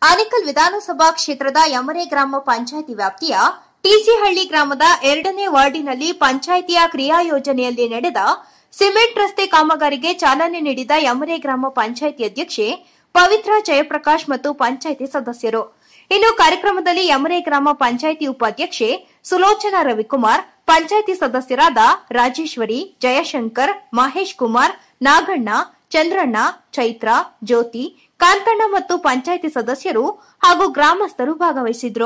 ಆನೇಕಲ್ ವಿಧಾನಸಭಾ ಕ್ಷೇತ್ರದ ಯಮರೆ ಗ್ರಾಮ ಪಂಚಾಯಿತಿ ವ್ಯಾಪ್ತಿಯ ಟಿಸಿಹಳ್ಳಿ ಗ್ರಾಮದ ಎರಡನೇ ವಾರ್ಡಿನಲ್ಲಿ ಪಂಚಾಯಿತಿಯ ಕ್ರಿಯಾ ಯೋಜನೆಯಲ್ಲಿ ನಡೆದ ಸಿಮೆಂಟ್ ರಸ್ತೆ ಕಾಮಗಾರಿಗೆ ಚಾಲನೆ ನೀಡಿದ ಯಮರೆ ಗ್ರಾಮ ಪಂಚಾಯಿತಿ ಅಧ್ಯಕ್ಷೆ ಪವಿತ್ರ ಜಯಪ್ರಕಾಶ್ ಮತ್ತು ಪಂಚಾಯಿತಿ ಸದಸ್ಯರು ಇನ್ನು ಕಾರ್ಯಕ್ರಮದಲ್ಲಿ ಯಮರೆ ಗ್ರಾಮ ಪಂಚಾಯಿತಿ ಉಪಾಧ್ಯಕ್ಷೆ ಸುಲೋಚನಾ ರವಿಕುಮಾರ್ ಪಂಚಾಯಿತಿ ಸದಸ್ಯರಾದ ರಾಜೇಶ್ವರಿ ಜಯಶಂಕರ್ ಮಹೇಶ್ ಕುಮಾರ್ ನಾಗಣ್ಣ ಚಂದ್ರಣ್ಣ ಚೈತ್ರ ಜ್ಯೋತಿ ಕಾಂತಣ್ಣ ಮತ್ತು ಪಂಚಾಯಿತಿ ಸದಸ್ಯರು ಹಾಗೂ ಗ್ರಾಮಸ್ಥರು ಭಾಗವಹಿಸಿದ್ರು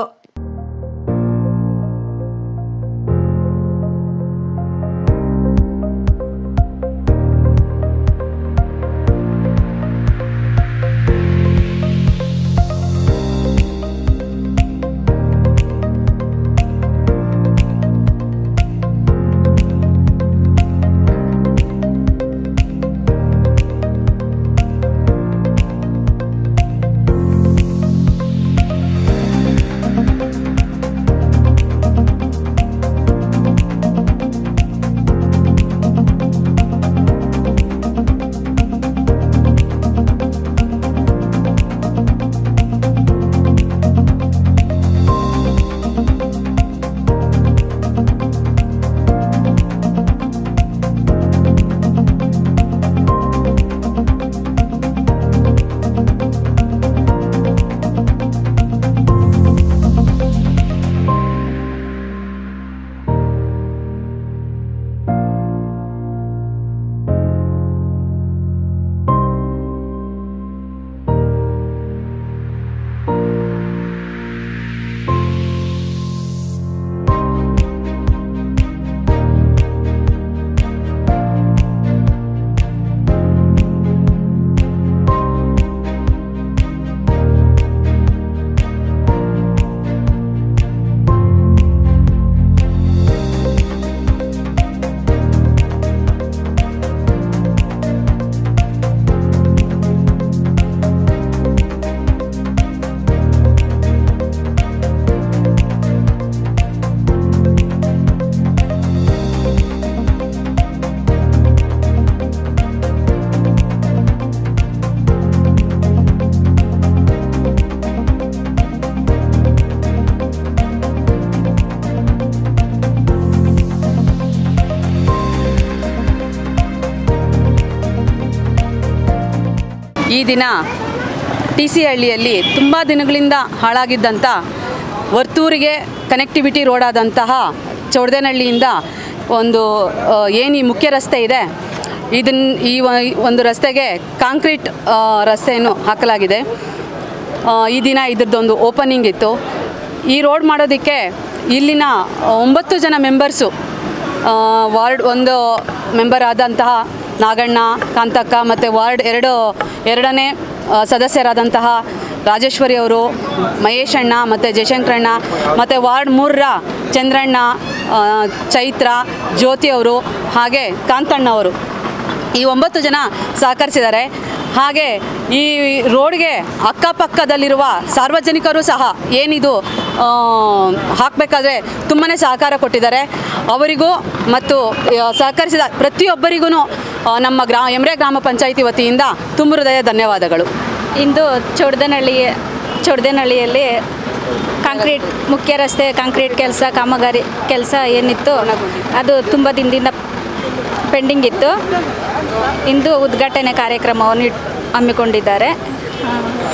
ಈ ದಿನ ಟಿ ಸಿ ಹಳ್ಳಿಯಲ್ಲಿ ತುಂಬ ದಿನಗಳಿಂದ ಹಾಳಾಗಿದ್ದಂಥ ವರ್ತೂರಿಗೆ ಕನೆಕ್ಟಿವಿಟಿ ರೋಡ್ ಆದಂತಹ ಚೌಡದೇನಹಳ್ಳಿಯಿಂದ ಒಂದು ಏನು ಈ ಮುಖ್ಯ ರಸ್ತೆ ಇದೆ ಇದನ್ನ ಈ ವ- ಒಂದು ರಸ್ತೆಗೆ ಕಾಂಕ್ರೀಟ್ ಆ, ರಸ್ತೆಯನ್ನು ಹಾಕಲಾಗಿದೆ ಆ, ಈ ದಿನ ಇದ್ರದ್ದೊಂದು ಓಪನಿಂಗ್ ಇತ್ತು ಈ ರೋಡ್ ಮಾಡೋದಕ್ಕೆ ಇಲ್ಲಿನ ಒಂಬತ್ತು ಜನ ಮೆಂಬರ್ಸು ವಾರ್ಡ್ ಒಂದು ಮೆಂಬರ್ ಆದಂತಹ ನಾಗಣ್ಣ ಕಾಂತಕ್ಕ ಮತ್ತು ವಾರ್ಡ್ ಎರಡು ಎರಡನೇ ಆ, ಸದಸ್ಯರಾದಂತಹ ರಾಜೇಶ್ವರಿ ಅವರು ಮಹೇಶ್ ಅಣ್ಣ ಮತ್ತು ಜಯಶಂಕರಣ್ಣ ಮತ್ತು ವಾರ್ಡ್ ಮೂರರ ಚಂದ್ರಣ್ಣ ಆ, ಚೈತ್ರ ಜ್ಯೋತಿ ಅವರು ಹಾಗೆ ಕಾಂತಣ್ಣ ಅವರು ಈ ಒಂಬತ್ತು ಜನ ಸಹಕರಿಸಿದ್ದಾರೆ ಹಾಗೆ ಈ ರೋಡ್ಗೆ ಅಕ್ಕಪಕ್ಕದಲ್ಲಿರುವ ಸಾರ್ವಜನಿಕರು ಸಹ ಏನಿದು ಆ, ಹಾಕಬೇಕಾದ್ರೆ ತುಂಬಾ ಸಹಕಾರ ಕೊಟ್ಟಿದ್ದಾರೆ ಅವರಿಗೂ ಮತ್ತು ಆ, ಸಹಕರಿಸಿದ ಪ್ರತಿಯೊಬ್ಬರಿಗೂ ನಮ್ಮ ಗ್ರಾ ಎಮ್ರೆ ಗ್ರಾಮ ಪಂಚಾಯಿತಿ ವತಿಯಿಂದ ತುಂಬ ಹೃದಯ ಧನ್ಯವಾದಗಳು ಇಂದು ಚೌಡದನಹಳ್ಳಿ ಚೌಡದನಹಳ್ಳಿಯಲ್ಲಿ ಕಾಂಕ್ರೀಟ್ ಮುಖ್ಯ ರಸ್ತೆ ಕಾಂಕ್ರೀಟ್ ಕೆಲಸ ಕಾಮಗಾರಿ ಕೆಲಸ ಏನಿತ್ತು ಅದು ತುಂಬ ದಿನದಿಂದ ಪೆಂಡಿಂಗ್ ಇತ್ತು ಇಂದು ಉದ್ಘಾಟನೆ ಕಾರ್ಯಕ್ರಮವನ್ನು ಇಟ್- ಹಮ್ಮಿಕೊಂಡಿದ್ದಾರೆ ಆ,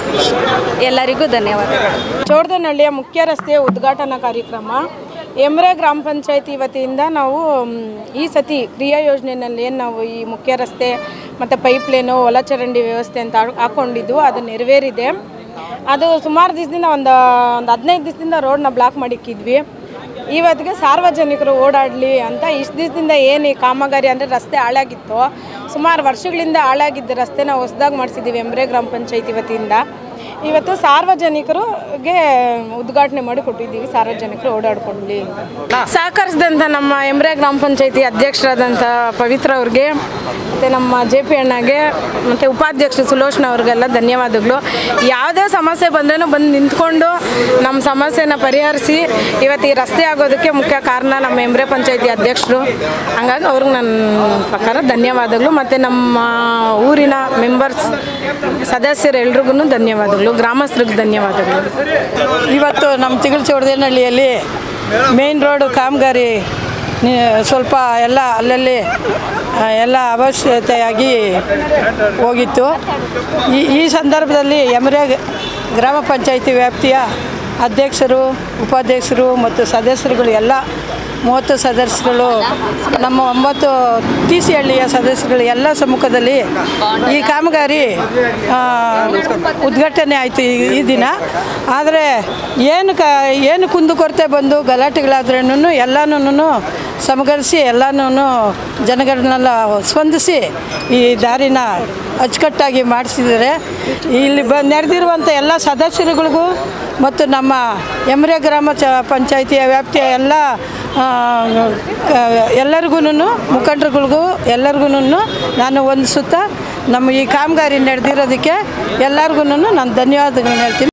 ಎಲ್ಲರಿಗೂ ಧನ್ಯವಾದಗಳು ಚೋಡದನಹಳ್ಳಿಯ ಮುಖ್ಯ ರಸ್ತೆಯ ಉದ್ಘಾಟನಾ ಕಾರ್ಯಕ್ರಮ ಎಮ್ರೆ ಗ್ರಾಮ ಪಂಚಾಯತಿ ವತಿಯಿಂದ ನಾವು ಮ್, ಈ ಸತಿ ಕ್ರಿಯಾ ಯೋಜನೆಯಲ್ಲಿ ಏನು ನಾವು ಈ ಮುಖ್ಯ ರಸ್ತೆ ಮತ್ತು ಪೈಪ್ಲೈನು ಒಳಚರಂಡಿ ವ್ಯವಸ್ಥೆ ಅಂತ ಹಾಕ್- ಹಾಕ್ಕೊಂಡಿದ್ದು ಅದು ನೆರವೇರಿದೆ ಅದು ಸುಮಾರು ದಿವಸದಿಂದ ಒಂದು ಒಂದು ಹದಿನೈದು ದಿವಸದಿಂದ ರೋಡ್ನ ಬ್ಲಾಕ್ ಮಾಡಿಕ್ಕಿದ್ವಿ ಇವತ್ತಿಗೆ ಸಾರ್ವಜನಿಕರು ಓಡಾಡಲಿ ಅಂತ ಇಷ್ಟು ದಿವಸದಿಂದ ಏನು ಈ ಕಾಮಗಾರಿ ಅಂದರೆ ರಸ್ತೆ ಹಾಳಾಗಿತ್ತು ಸುಮಾರು ವರ್ಷಗಳಿಂದ ಹಾಳಾಗಿದ್ದ ರಸ್ತೆನ ಹೊಸದಾಗಿ ಮಾಡಿಸಿದ್ದೀವಿ ಎಮ್ರೆ ಗ್ರಾಮ ಪಂಚಾಯತಿ ವತಿಯಿಂದ ಇವತ್ತು ಸಾರ್ವಜನಿಕರಿಗೆ ಉದ್ಘಾಟನೆ ಮಾಡಿ ಕೊಟ್ಟಿದ್ದೀವಿ ಸಾರ್ವಜನಿಕರು ಓಡಾಡ್ಕೊಳ್ಳಿ ಸಹಕರಿಸಿದಂಥ ನಮ್ಮ ಎಮ್ರೆ ಗ್ರಾಮ ಪಂಚಾಯತಿ ಅಧ್ಯಕ್ಷರಾದಂಥ ಪವಿತ್ರ ಅವ್ರಿಗೆ ಮತ್ತು ನಮ್ಮ ಜೆ ಪಿ ಅಣ್ಣಗೆ ಮತ್ತು ಉಪಾಧ್ಯಕ್ಷ ಸುಲೋಚನ ಅವ್ರಿಗೆಲ್ಲ ಧನ್ಯವಾದಗಳು ಯಾವುದೇ ಸಮಸ್ಯೆ ಬಂದ್ರೂ ಬಂದು ನಿಂತ್ಕೊಂಡು ನಮ್ಮ ಸಮಸ್ಯೆನ ಪರಿಹರಿಸಿ ಇವತ್ತು ಈ ರಸ್ತೆ ಆಗೋದಕ್ಕೆ ಮುಖ್ಯ ಕಾರಣ ನಮ್ಮ ಎಮ್ರೆ ಪಂಚಾಯತಿ ಅಧ್ಯಕ್ಷರು ಹಂಗಾಗಿ ಅವ್ರಿಗೆ ನನ್ನ ಪ್ರಕಾರ ಧನ್ಯವಾದಗಳು ಮತ್ತು ನಮ್ಮ ಊರಿನ ಮೆಂಬರ್ಸ್ ಸದಸ್ಯರು ಎಲ್ರಿಗೂ ಧನ್ಯವಾದಗಳು ಗ್ರಾಮಸ್ಥರಿಗೆ ಧನ್ಯವಾದಗಳು ಇವತ್ತು ನಮ್ಮ ತಿಗಳು ಚೌಡದೇನಹಳ್ಳಿಯಲ್ಲಿ ಮೇನ್ ರೋಡು ಕಾಮಗಾರಿ ನಿ- ಸ್ವಲ್ಪ ಎಲ್ಲ ಅಲ್ಲಲ್ಲಿ ಆ, ಎಲ್ಲ ಅವಶ್ಯಕತೆಯಾಗಿ ಹೋಗಿತ್ತು ಈ ಈ ಸಂದರ್ಭದಲ್ಲಿ ಎಮರೆ ಗ್ರಾಮ ಪಂಚಾಯಿತಿ ವ್ಯಾಪ್ತಿಯ ಅಧ್ಯಕ್ಷರು ಉಪಾಧ್ಯಕ್ಷರು ಮತ್ತು ಸದಸ್ಯರುಗಳು ಎಲ್ಲ ಮೂವತ್ತು ಸದಸ್ಯರುಗಳು ನಮ್ಮ ಒಂಬತ್ತು ಟಿ ಸಿ ಹಳ್ಳಿಯ ಸದಸ್ಯರುಗಳು ಎಲ್ಲ ಸಮ್ಮುಖದಲ್ಲಿ ಈ ಕಾಮಗಾರಿ ಆ, ಉದ್ಘಾಟನೆ ಆಯಿತು ಈ ಈ ದಿನ ಆದರೆ ಏನು ಕ ಏನು ಕುಂದುಕೊರತೆ ಬಂದು ಗಲಾಟೆಗಳಾದ್ರೂ ಎಲ್ಲನೂ ಸಮಗರಿಸಿ ಎಲ್ಲನೂ ಜನಗಳನ್ನೆಲ್ಲ ಸ್ಪಂದಿಸಿ ಈ ದಾರಿನ ಅಚ್ಚುಕಟ್ಟಾಗಿ ಮಾಡಿಸಿದ್ದಾರೆ ಇಲ್ಲಿ ಬ ನೆರೆದಿರುವಂಥ ಎಲ್ಲ ಸದಸ್ಯರುಗಳಿಗೂ ಮತ್ತು ನಮ್ಮ ಎಮ್ರೆ ಗ್ರಾಮ ಚ ಪಂಚಾಯಿತಿಯ ವ್ಯಾಪ್ತಿಯ ಎಲ್ಲ ಎಲ್ಲರಿಗೂ ಮುಖಂಡರುಗಳಿಗೂ ಎಲ್ಲರಿಗೂ ನಾನು ಒಂದು ಸುತ್ತ ನಮ್ಮ ಈ ಕಾಮಗಾರಿ ನಡೆದಿರೋದಕ್ಕೆ ಎಲ್ಲರಿಗೂ ನಾನು ಧನ್ಯವಾದಗಳನ್ನ ಹೇಳ್ತೀನಿ